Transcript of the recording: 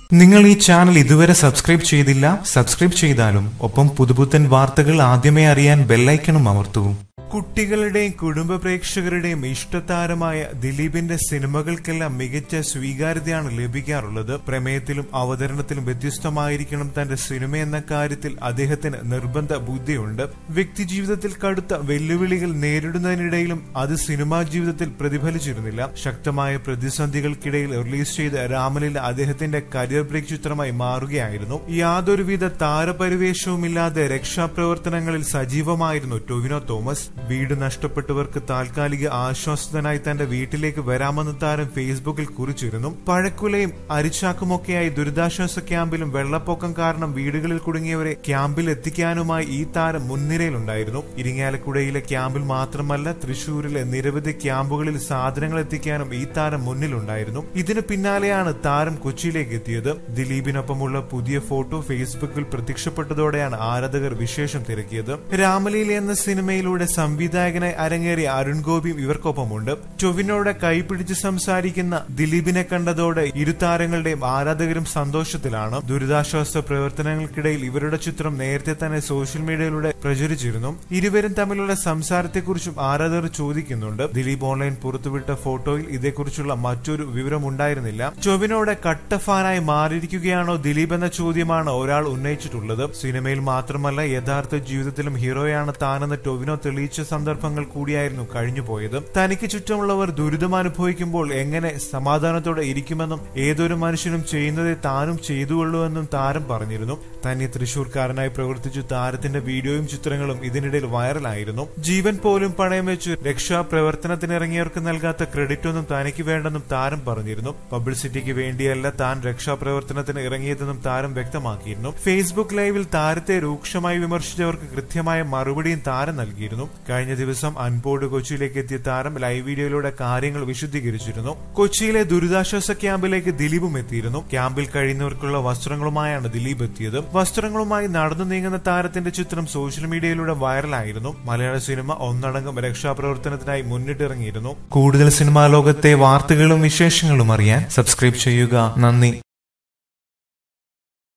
നിങ്ങൾ ഈ ചാനൽ ഇതുവരെ സബ്സ്ക്രൈബ് ചെയ്തില്ല സബ്സ്ക്രൈബ് ചെയ്താലും ഒപ്പം പുതുപുത്തൻ വാർത്തകൾ ആദ്യമേ അറിയാൻ ബെല്ലൈക്കണും അമർത്തൂ കുട്ടികളുടെയും കുടുംബ പ്രേക്ഷകരുടെയും ഇഷ്ടതാരമായ ദിലീപിന്റെ സിനിമകൾക്കെല്ലാം മികച്ച സ്വീകാര്യതയാണ് ലഭിക്കാറുള്ളത് പ്രമേയത്തിലും അവതരണത്തിലും വ്യത്യസ്തമായിരിക്കണം തന്റെ സിനിമ എന്ന കാര്യത്തിൽ അദ്ദേഹത്തിന് നിർബന്ധ ബുദ്ധിയുണ്ട് വ്യക്തിജീവിതത്തിൽ കടുത്ത വെല്ലുവിളികൾ നേരിടുന്നതിനിടയിലും അത് സിനിമാ ജീവിതത്തിൽ പ്രതിഫലിച്ചിരുന്നില്ല ശക്തമായ പ്രതിസന്ധികൾക്കിടയിൽ റിലീസ് ചെയ്ത രാമലീല അദ്ദേഹത്തിന്റെ കരിയർ ബ്രേക്ക് ചിത്രമായി മാറുകയായിരുന്നു യാതൊരുവിധ താരപരിവേഷവുമില്ലാതെ രക്ഷാപ്രവർത്തനങ്ങളിൽ സജീവമായിരുന്നു ടൊവിനോ തോമസ് വീട് നഷ്ടപ്പെട്ടവർക്ക് താൽക്കാലിക ആശ്വാസത്തിനായി തന്റെ വീട്ടിലേക്ക് വരാമെന്ന് താരം ഫേസ്ബുക്കിൽ കുറിച്ചിരുന്നു പഴക്കുലയും അരിച്ചാക്കുമൊക്കെയായി ദുരിതാശ്വാസ ക്യാമ്പിലും വെള്ളപ്പൊക്കം കാരണം വീടുകളിൽ കുടുങ്ങിയവരെ ക്യാമ്പിൽ എത്തിക്കാനുമായി ഈ താരം മുൻനിരയിലുണ്ടായിരുന്നു ഇരിങ്ങാലക്കുടയിലെ ക്യാമ്പിൽ മാത്രമല്ല തൃശൂരിലെ നിരവധി ക്യാമ്പുകളിൽ സാധനങ്ങൾ എത്തിക്കാനും ഈ താരം മുന്നിലുണ്ടായിരുന്നു ഇതിനു പിന്നാലെയാണ് താരം കൊച്ചിയിലേക്ക് എത്തിയത് ദിലീപിനൊപ്പമുള്ള പുതിയ ഫോട്ടോ ഫേസ്ബുക്കിൽ പ്രത്യക്ഷപ്പെട്ടതോടെയാണ് ആരാധകർ വിശേഷം തിരക്കിയത് രാമലീല എന്ന സിനിമയിലൂടെ സംവിധായകനായി അരങ്ങേറിയ അരുൺ ഗോപിയും ഇവർക്കൊപ്പമുണ്ട് ടൊവിനോടെ കൈപിടിച്ച് സംസാരിക്കുന്ന ദിലീപിനെ കണ്ടതോടെ ഇരു താരങ്ങളുടെയും ആരാധകരും സന്തോഷത്തിലാണ് ദുരിതാശ്വാസ പ്രവർത്തനങ്ങൾക്കിടയിൽ ഇവരുടെ ചിത്രം നേരത്തെ തന്നെ സോഷ്യൽ മീഡിയയിലൂടെ പ്രചരിച്ചിരുന്നു ഇരുവരും തമ്മിലുള്ള സംസാരത്തെക്കുറിച്ചും ആരാധകർ ചോദിക്കുന്നുണ്ട് ദിലീപ് ഓൺലൈൻ പുറത്തുവിട്ട ഫോട്ടോയിൽ ഇതേക്കുറിച്ചുള്ള മറ്റൊരു വിവരം ഉണ്ടായിരുന്നില്ല ടൊവിനോടെ കട്ട ഫാനായി മാറിയിരിക്കുകയാണോ ദിലീപ് എന്ന ചോദ്യമാണ് ഒരാൾ ഉന്നയിച്ചിട്ടുള്ളത് സിനിമയിൽ മാത്രമല്ല യഥാർത്ഥ ജീവിതത്തിലും ഹീറോയാണ് താനെന്ന് ടൊവിനോ തെളിയിച്ച സന്ദർഭങ്ങൾ കൂടിയായിരുന്നു കഴിഞ്ഞുപോയത് തനിക്ക് ചുറ്റുമുള്ളവർ ദുരിതം അനുഭവിക്കുമ്പോൾ എങ്ങനെ സമാധാനത്തോടെ ഇരിക്കുമെന്നും ഏതൊരു മനുഷ്യനും ചെയ്യുന്നതേ താനും ചെയ്തുകൊള്ളുവെന്നും താരം പറഞ്ഞിരുന്നു തന്നെ തൃശൂർക്കാരനായി പ്രവർത്തിച്ചു താരത്തിന്റെ വീഡിയോയും ചിത്രങ്ങളും ഇതിനിടയിൽ വൈറലായിരുന്നു ജീവൻ പോലും പണയം വെച്ച് രക്ഷാപ്രവർത്തനത്തിനിറങ്ങിയവർക്ക് നൽകാത്ത ക്രെഡിറ്റ് ഒന്നും തനിക്ക് വേണ്ടെന്നും താരം പറഞ്ഞിരുന്നു പബ്ലിസിറ്റിക്ക് വേണ്ടിയല്ല താൻ രക്ഷാപ്രവർത്തനത്തിന് ഇറങ്ങിയതെന്നും താരം വ്യക്തമാക്കിയിരുന്നു ഫേസ്ബുക്ക് ലൈവിൽ താരത്തെ രൂക്ഷമായി വിമർശിച്ചവർക്ക് കൃത്യമായ മറുപടിയും താരം നൽകിയിരുന്നു കഴിഞ്ഞ ദിവസം അൻപോട് കൊച്ചിയിലേക്ക് എത്തിയ താരം ലൈവ് വീഡിയോയിലൂടെ കാര്യങ്ങൾ വിശദീകരിച്ചിരുന്നു കൊച്ചിയിലെ ദുരിതാശ്വാസ ക്യാമ്പിലേക്ക് ദിലീപും എത്തിയിരുന്നു ക്യാമ്പിൽ കഴിയുന്നവർക്കുള്ള വസ്ത്രങ്ങളുമായാണ് ദിലീപ് എത്തിയത് വസ്ത്രങ്ങളുമായി നടന്നു നീങ്ങുന്ന താരത്തിന്റെ ചിത്രം സോഷ്യൽ മീഡിയയിലൂടെ വൈറലായിരുന്നു മലയാള സിനിമ ഒന്നടങ്കം രക്ഷാപ്രവർത്തനത്തിനായി മുന്നിട്ടിറങ്ങിയിരുന്നു കൂടുതൽ സിനിമാ ലോകത്തെ വാർത്തകളും വിശേഷങ്ങളും അറിയാൻ സബ്സ്ക്രൈബ് ചെയ്യുക നന്ദി